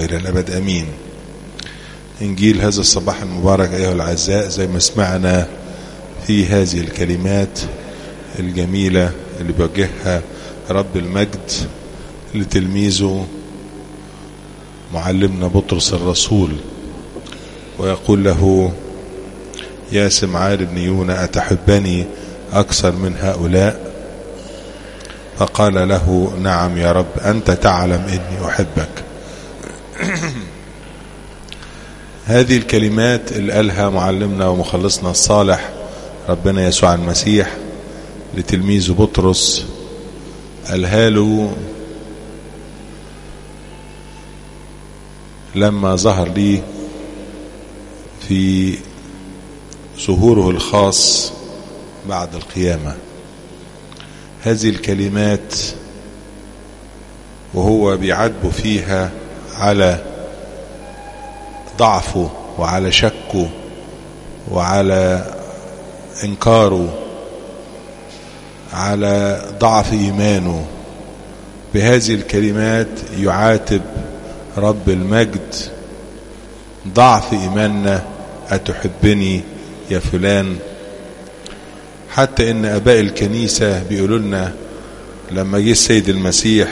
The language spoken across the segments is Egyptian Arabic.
وإلى الأبد أمين إنجيل هذا الصباح المبارك أيها الأعزاء زي ما سمعنا في هذه الكلمات الجميلة اللي بيوجهها رب المجد لتلميذه معلمنا بطرس الرسول ويقول له يا سمعان بن يونا أتحبني أكثر من هؤلاء فقال له نعم يا رب أنت تعلم إني أحبك هذه الكلمات اللي قالها معلمنا ومخلصنا الصالح ربنا يسوع المسيح لتلميذه بطرس قالها له لما ظهر لي في ظهوره الخاص بعد القيامة هذه الكلمات وهو بيعاتبه فيها على ضعفه وعلى شكه وعلى انكاره على ضعف ايمانه بهذه الكلمات يعاتب رب المجد ضعف ايماننا اتحبني يا فلان حتى ان اباء الكنيسة بيقولوا لنا لما جه السيد المسيح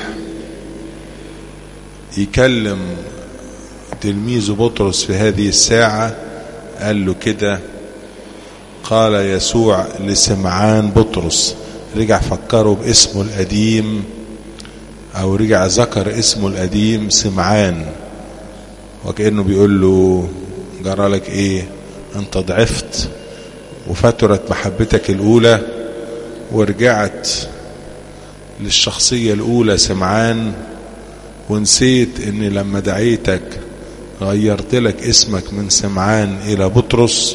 يكلم تلميذه بطرس في هذه الساعة قال له كده قال يسوع لسمعان بطرس رجع فكره باسمه القديم او رجع ذكر اسمه القديم سمعان وكأنه بيقول له جرى لك ايه انت ضعفت وفترت محبتك الاولى ورجعت للشخصية الاولى سمعان ونسيت ان لما دعيتك غيرت لك اسمك من سمعان الى بطرس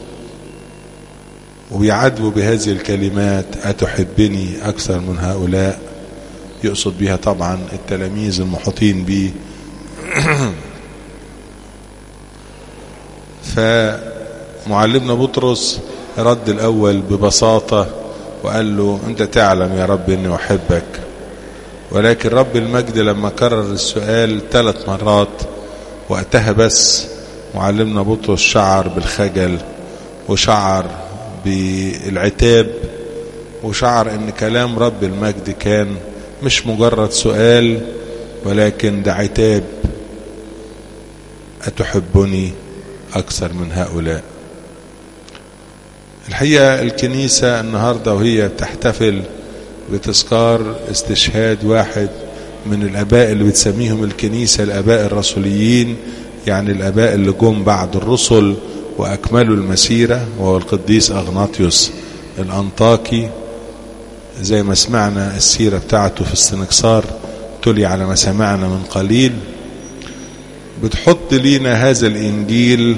وبيعاتبوا بهذه الكلمات أتحبني أكثر من هؤلاء يقصد بها طبعا التلاميذ المحيطين به فمعلمنا بطرس رد الأول ببساطة وقال له أنت تعلم يا رب أني أحبك ولكن رب المجد لما كرر السؤال ثلاث مرات وقتها بس معلمنا بطرس شعر بالخجل وشعر بالعتاب وشعر ان كلام رب المجد كان مش مجرد سؤال ولكن ده عتاب أتحبني أكثر من هؤلاء الحقيقة الكنيسة النهاردة وهي بتحتفل بتذكار استشهاد واحد من الآباء اللي بتسميهم الكنيسة الآباء الرسوليين يعني الآباء اللي جم بعد الرسل وأكملوا المسيرة وهو القديس أغناطيوس الأنطاكي زي ما سمعنا السيرة بتاعته في السنكسار تلي على ما سمعنا من قليل بتحط لينا هذا الإنجيل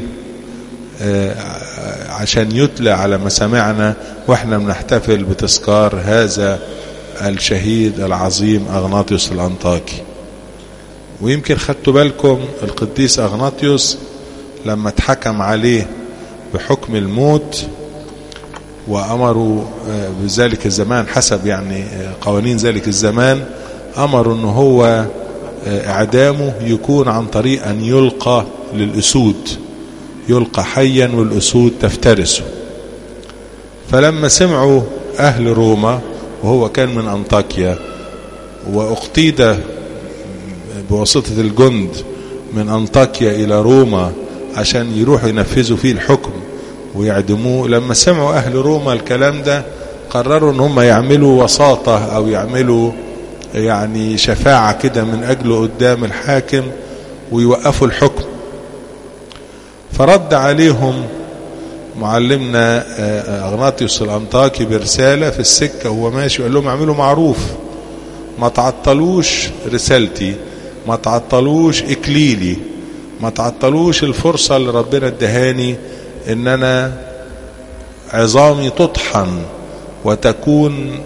عشان يتلى على ما سمعنا واحنا بنحتفل بتذكار هذا الشهيد العظيم أغناطيوس الأنطاكي ويمكن خدتوا بالكم القديس أغناطيوس لما اتحكم عليه بحكم الموت وأمروا بذلك الزمان حسب يعني قوانين ذلك الزمان أمروا أنه هو إعدامه يكون عن طريق أن يلقى للأسود يلقى حيا والأسود تفترسه فلما سمعوا أهل روما وهو كان من أنطاكيا واقتيد بواسطة الجند من أنطاكيا إلى روما عشان يروحوا ينفذوا فيه الحكم ويعدموه لما سمعوا أهل روما الكلام ده قرروا ان هم يعملوا وساطة او يعملوا يعني شفاعة كده من اجله قدام الحاكم ويوقفوا الحكم فرد عليهم معلمنا اغناطيوس الانطاكي برسالة في السكة وهو ماشي وقال لهم اعملوا معروف ما تعطلوش رسالتي ما تعطلوش اكليلي ما تعطلوش الفرصة اللي ربنا ادهاني ان انا عظامي تطحن وتكون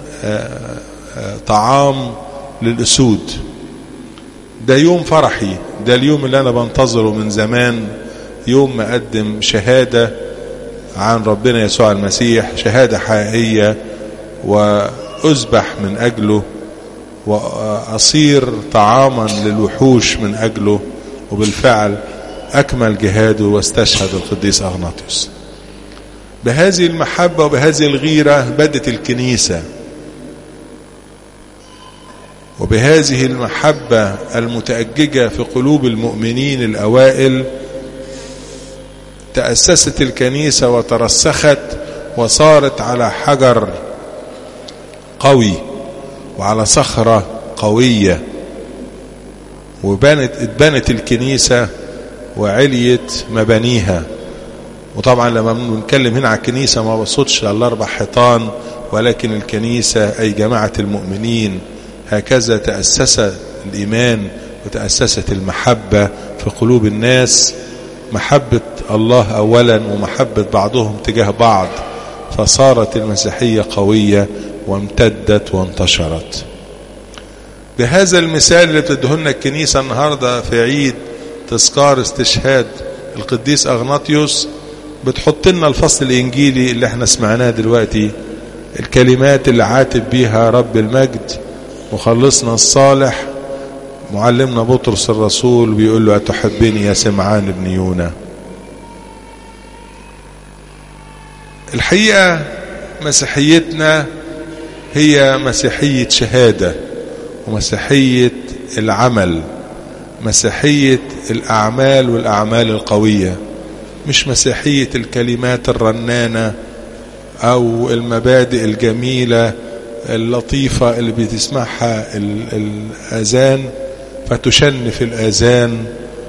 طعام للأسود ده يوم فرحي ده اليوم اللي أنا بنتظره من زمان يوم ما أقدم شهادة عن ربنا يسوع المسيح شهادة حقيقية وأذبح من أجله وأصير طعاما للوحوش من أجله وبالفعل أكمل جهاده واستشهد القديس أغناطيوس بهذه المحبة وبهذه الغيرة بدت الكنيسة وبهذه المحبة المتأججة في قلوب المؤمنين الأوائل تأسست الكنيسة وترسخت وصارت على حجر قوي وعلى صخرة قوية وبنت اتبنت الكنيسة وعليت مبانيها وطبعا لما بنتكلم هنا على الكنيسة ما بصدش على الأربع حيطان ولكن الكنيسة أي جماعة المؤمنين هكذا تأسس الإيمان وتأسست المحبة في قلوب الناس محبة الله أولا ومحبة بعضهم تجاه بعض فصارت المسيحية قوية وامتدت وانتشرت بهذا المثال اللي بتدهلنا الكنيسة النهاردة في عيد تذكار استشهاد القديس أغناطيوس بتحط لنا الفصل الإنجيلي اللي احنا سمعناه دلوقتي الكلمات اللي عاتب بيها رب المجد مخلصنا الصالح معلمنا بطرس الرسول بيقول له أتحبني يا سمعان ابن يونا الحقيقة مسيحيتنا هي مسيحية شهادة ومسيحية العمل مسيحية الأعمال والأعمال القوية مش مسيحية الكلمات الرنانة أو المبادئ الجميلة اللطيفة اللي بتسمعها الأذان فتشن في الأذان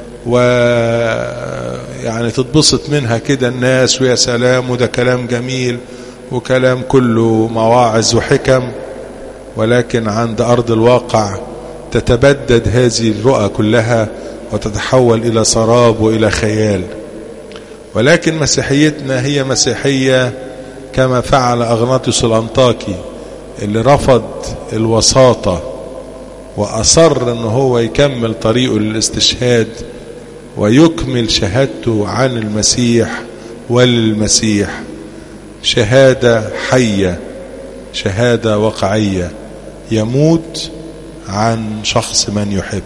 ويعني تتبسط منها كده الناس ويا سلام وده كلام جميل وكلام كله مواعظ وحكم ولكن عند أرض الواقع تتبدد هذه الرؤى كلها وتتحول إلى سراب وإلى خيال ولكن مسيحيتنا هي مسيحية كما فعل أغناطيوس الأنطاكي اللي رفض الوساطة وأصر أنه هو يكمل طريقه للاستشهاد ويكمل شهادته عن المسيح وللمسيح شهادة حية شهادة واقعية يموت عن شخص من يحب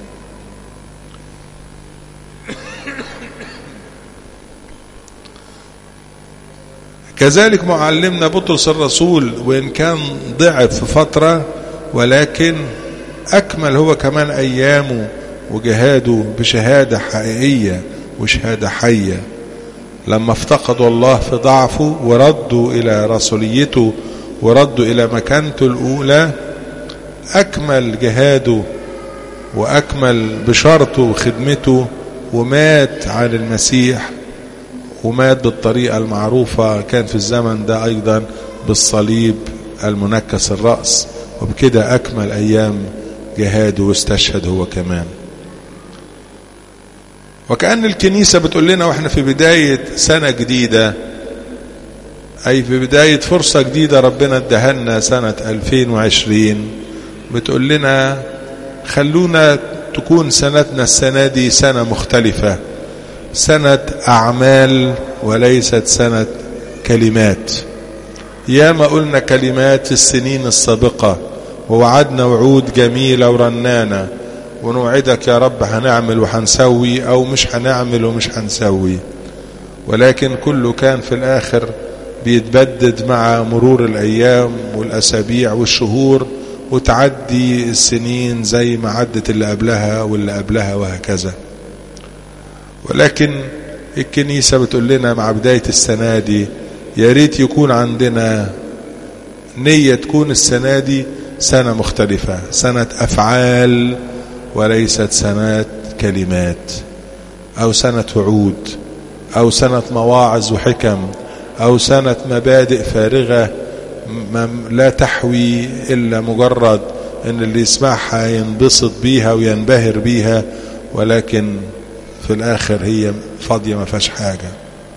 كذلك معلمنا بطرس الرسول وإن كان ضعف في فترة ولكن أكمل هو كمان أيامه وجهاده بشهادة حقيقية وشهادة حية لما افتقدوا الله في ضعفه وردوا إلى رسوليته وردوا إلى مكانته الأولى أكمل جهاده وأكمل بشارته وخدمته ومات على المسيح ومات بالطريقة المعروفة كان في الزمن ده أيضا بالصليب المنكس الرأس وبكده أكمل أيام جهاده واستشهد هو كمان وكأن الكنيسة بتقول لنا واحنا في بداية سنة جديدة أي في بداية فرصة جديدة ربنا ادهلنا سنة 2020 بتقول لنا خلونا تكون سنتنا السنة دي سنة مختلفة سنة أعمال وليست سنة كلمات ياما قلنا كلمات في السنين السابقة ووعدنا وعود جميلة ورنانة ونوعدك يا رب هنعمل وهنسوي أو مش هنعمل ومش هنسوي ولكن كله كان في الآخر بيتبدد مع مرور الأيام والأسابيع والشهور وتعدي السنين زي ما عدت اللي قبلها واللي قبلها وهكذا ولكن الكنيسة بتقول لنا مع بداية السنة دي يا ريت يكون عندنا نية تكون السنة دي سنة مختلفة سنة أفعال وليست سنة كلمات أو سنة وعود أو سنة مواعظ وحكم أو سنة مبادئ فارغة لا تحوي إلا مجرد أن اللي يسمعها ينبسط بيها وينبهر بيها ولكن في الآخر هي فاضية ما فيهاش حاجة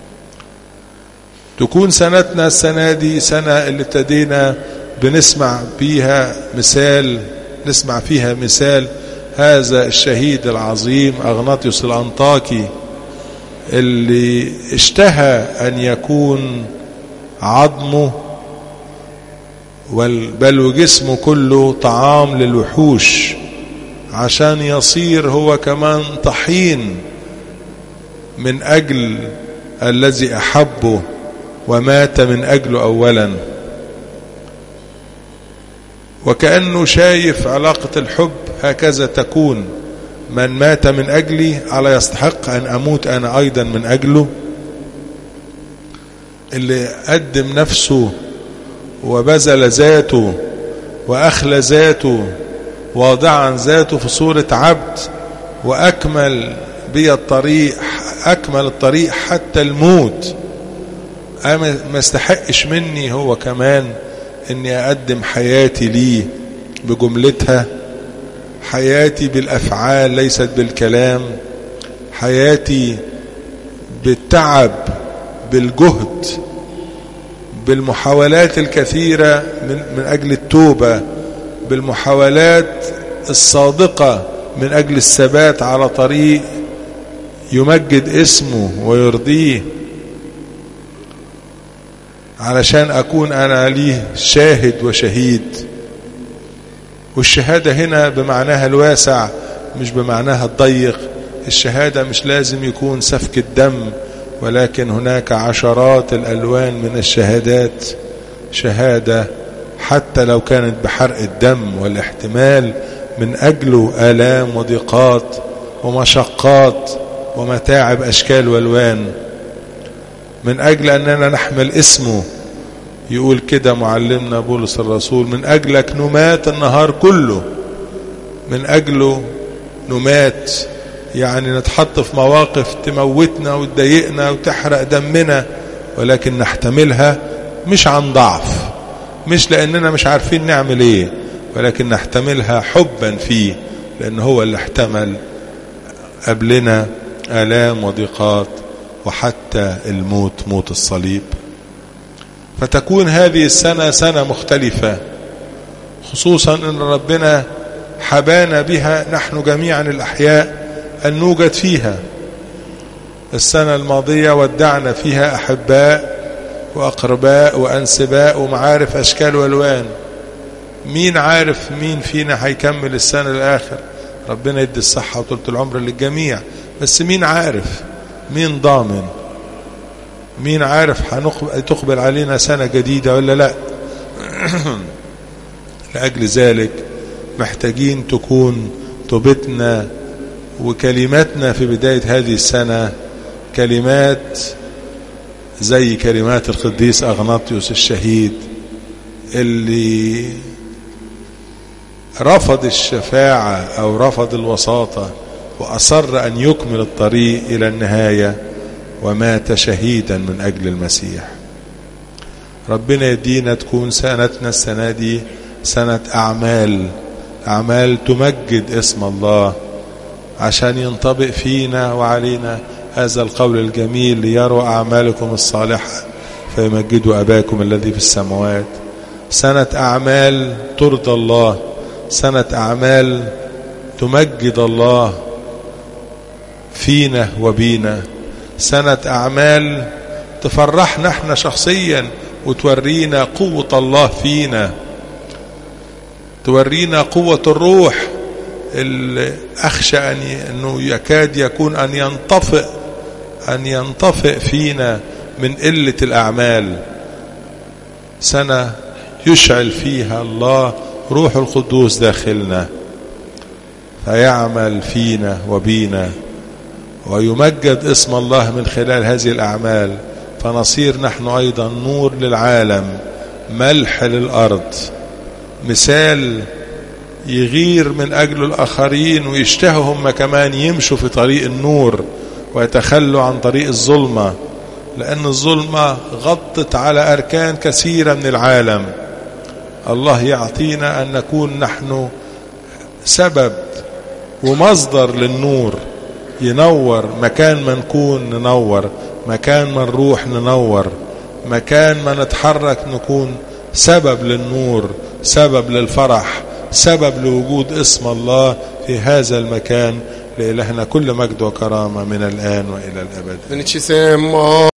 تكون سنتنا السنة دي سنة اللي ابتدينا بنسمع فيها مثال نسمع فيها مثال هذا الشهيد العظيم أغناطيوس الأنطاكي اللي اشتهى أن يكون عظمه بل وجسمه كله طعام للوحوش عشان يصير هو كمان طحين من أجل الذي أحبه ومات من أجله أولا وكأنه شايف علاقة الحب هكذا تكون من مات من أجلي على يستحق أن أموت أنا أيضا من أجله اللي قدم نفسه وبذل ذاته وأخلى ذاته واضعا ذاته في صورة عبد وأكمل بي الطريق أكمل الطريق حتى الموت أما ما استحقش مني هو كمان أني أقدم حياتي ليه بجملتها حياتي بالأفعال ليست بالكلام حياتي بالتعب بالجهد بالمحاولات الكثيرة من, من أجل التوبة بالمحاولات الصادقة من أجل الثبات على طريق يمجد اسمه ويرضيه علشان أكون أنا ليه شاهد وشهيد والشهادة هنا بمعناها الواسع مش بمعناها الضيق الشهادة مش لازم يكون سفك الدم ولكن هناك عشرات الألوان من الشهادات شهادة حتى لو كانت بحرق الدم والاحتمال من أجله آلام وضيقات ومشقات ومتاعب أشكال والوان من أجل أننا نحمل اسمه يقول كده معلمنا بولس الرسول من أجلك نمات النهار كله من أجله نمات يعني نتحط في مواقف تموتنا وتضايقنا وتحرق دمنا ولكن نحتملها مش عن ضعف مش لأننا مش عارفين نعمل ايه ولكن نحتملها حبا فيه لأن هو اللي احتمل قبلنا آلام وضيقات وحتى الموت موت الصليب فتكون هذه السنة سنة مختلفة خصوصا أن ربنا حبانا بها نحن جميعا الأحياء أن نوجد فيها السنة الماضية ودعنا فيها أحباء وأقرباء وأنسباء ومعارف أشكال والوان مين عارف مين فينا هيكمل السنة الآخر ربنا يدي الصحة وطولة العمر للجميع بس مين عارف مين ضامن مين عارف هتقبل علينا سنة جديدة ولا لا لأجل ذلك محتاجين تكون توبتنا وكلماتنا في بداية هذه السنة كلمات زي كلمات القديس أغناطيوس الشهيد اللي رفض الشفاعة أو رفض الوساطة وأصر أن يكمل الطريق إلى النهاية ومات شهيدا من أجل المسيح ربنا يدينا تكون سنتنا السنة دي سنة أعمال أعمال تمجد اسم الله عشان ينطبق فينا وعلينا هذا القول الجميل ليروا أعمالكم الصالحة فيمجدوا أباكم الذي في السماوات سنة أعمال ترضى الله سنة أعمال تمجد الله فينا وبينا سنة أعمال تفرحنا احنا شخصيا وتورينا قوة الله فينا تورينا قوة الروح اللي أخشى أن أنه يكاد يكون أن ينطفئ أن ينطفئ فينا من قلة الأعمال سنة يشعل فيها الله روح القدوس داخلنا فيعمل فينا وبينا ويمجد اسم الله من خلال هذه الأعمال فنصير نحن أيضا نور للعالم ملح للأرض مثال يغير من أجل الآخرين ويشتهوا هم كمان يمشوا في طريق النور ويتخلوا عن طريق الظلمة لأن الظلمة غطت على أركان كثيرة من العالم الله يعطينا أن نكون نحن سبب ومصدر للنور ينور مكان ما نكون ننور مكان ما نروح ننور مكان ما نتحرك نكون سبب للنور سبب للفرح سبب لوجود اسم الله في هذا المكان لإلهنا كل مجد وكرامة من الآن وإلى الأبد